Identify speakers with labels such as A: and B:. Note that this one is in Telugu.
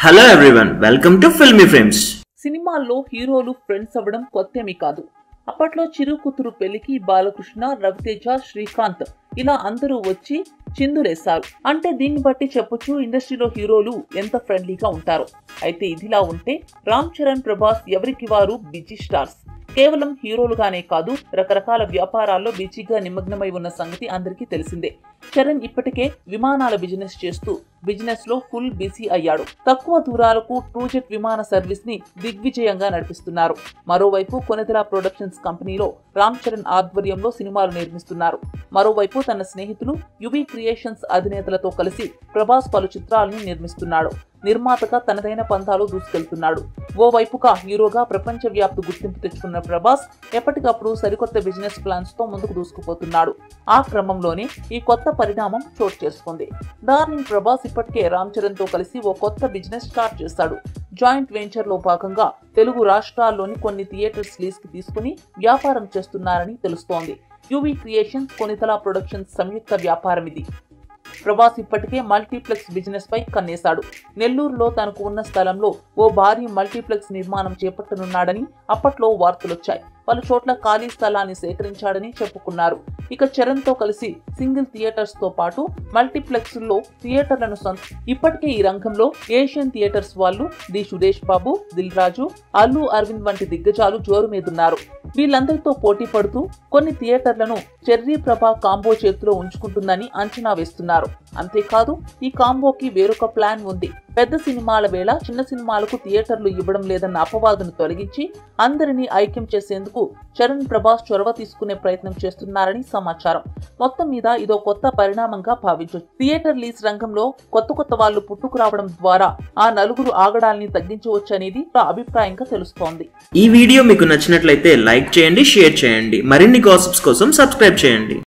A: hello everyone welcome to Filmy Frames
B: సినిమాల్లో హీరోలు ఫ్రెండ్స్ అవ్వడం కొత్తేమీ కాదు అప్పట్లో చిరు కూతురు పెళ్లికి బాలకృష్ణ రవితేజ శ్రీకాంత్ ఇలా అందరూ వచ్చి చిందులేశారు అంటే దీన్ని బట్టి చెప్పొచ్చు ఇండస్ట్రీలో హీరోలు ఎంత ఫ్రెండ్లీగా ఉంటారు అయితే ఇదిలా ఉంటే రామ్ చరణ్ ప్రభాస్ ఎవరికి వారు బిజీ స్టార్స్ కేవలం హీరోలుగానే కాదు రకరకాల వ్యాపారాల్లో బిజీగా నిమగ్నమై ఉన్న సంగతి అందరికీ తెలిసిందే చరణ్ ఇప్పటికే విమానాల బిజినెస్ చేస్తూ బిజినెస్ లో ఫుల్ బిజీ అయ్యాడు తక్కువ దూరాలకు ట్రూజెట్ విమాన సర్వీస్ ని దిగ్విజయంగా నడిపిస్తున్నారు మరోవైపు కొనెదల ప్రొడక్షన్స్ కంపెనీలో రామ్ చరణ్ ఆధ్వర్యంలో సినిమాలు నిర్మిస్తున్నారు మరోవైపు తన స్నేహితులు యువి క్రియేషన్స్ అధినేతలతో కలిసి ప్రభాస్ పలు చిత్రాలను నిర్మిస్తున్నాడు నిర్మాతగా తనదైన పంతాలు దూసుకెళ్తున్నాడు ఓవైపుగా హీరోగా ప్రపంచవ్యాప్త గుర్తింపు తెచ్చుకున్న ప్రభాస్ ఎప్పటికప్పుడు సరికొత్త బిజినెస్ ప్లాన్స్ తో ముందుకు దూసుకుపోతున్నాడు ఆ క్రమంలోనే ఈ కొత్త పరిణామం చోటు చేసుకుంది డార్లింగ్ ప్రభాస్ ఇప్పటికే రామ్ చరణ్ తో కలిసి ఓ కొత్త బిజినెస్ స్టార్ట్ చేశాడు జాయింట్ వెంచర్ లో భాగంగా తెలుగు రాష్ట్రాల్లోని కొన్ని థియేటర్స్ లీజ్ కి తీసుకుని వ్యాపారం చేస్తున్నారని తెలుస్తోంది యువి క్రియేషన్స్ కొనితల ప్రొడక్షన్స్ సంయుక్త వ్యాపారం ఇది ప్రభాస్ ఇప్పటికే మల్టీప్లెక్స్ బిజినెస్ పై కన్నేశాడు నెల్లూరులో తనకు ఉన్న స్థలంలో ఓ భారీ మల్టీప్లెక్స్ నిర్మాణం చేపట్టనున్నాడని అప్పట్లో వార్తలొచ్చాయి పలు చోట్ల ఖాళీ స్థలాన్ని సేకరించాడని చెప్పుకున్నారు ఇక చరణ్ తో కలిసి సింగిల్ థియేటర్స్ తో పాటు మల్టీప్లెక్స్ లో థియేటర్లను సొంత ఇప్పటికే ఈ రంగంలో ఏషియన్ థియేటర్స్ వాళ్ళు డి సురేష్ బాబు దిల్ రాజు అల్లు అరవింద్ వంటి దిగ్గజాలు జోరు మీదున్నారు వీళ్ళందరితో పోటీ పడుతూ కొన్ని థియేటర్లను చెర్రీ ప్రభా కాంబో చేతిలో ఉంచుకుంటుందని అంచనా వేస్తున్నారు అంతేకాదు ఈ కాంబోకి వేరొక ప్లాన్ ఉంది పెద్ద సినిమాల వేళ చిన్న సినిమాలకు థియేటర్లు ఇవ్వడం లేదన్న అపవాదును తొలగించి అందరినీ ఐక్యం చేసేందుకు చరణ్ ప్రభాస్ చొరవ తీసుకునే ప్రయత్నం చేస్తున్నారని సమాచారం మొత్తం మీద ఇదో కొత్త పరిణామంగా భావించవచ్చు థియేటర్ లీజ్ రంగంలో కొత్త కొత్త వాళ్ళు పుట్టుకురావడం ద్వారా ఆ నలుగురు ఆగడాల్ని తగ్గించవచ్చనేది అభిప్రాయంగా తెలుస్తోంది
A: ఈ వీడియో మీకు నచ్చినట్లయితే లైక్ చేయండి షేర్ చేయండి మరిన్ని గాసిప్స్ కోసం సబ్స్క్రైబ్ చేయండి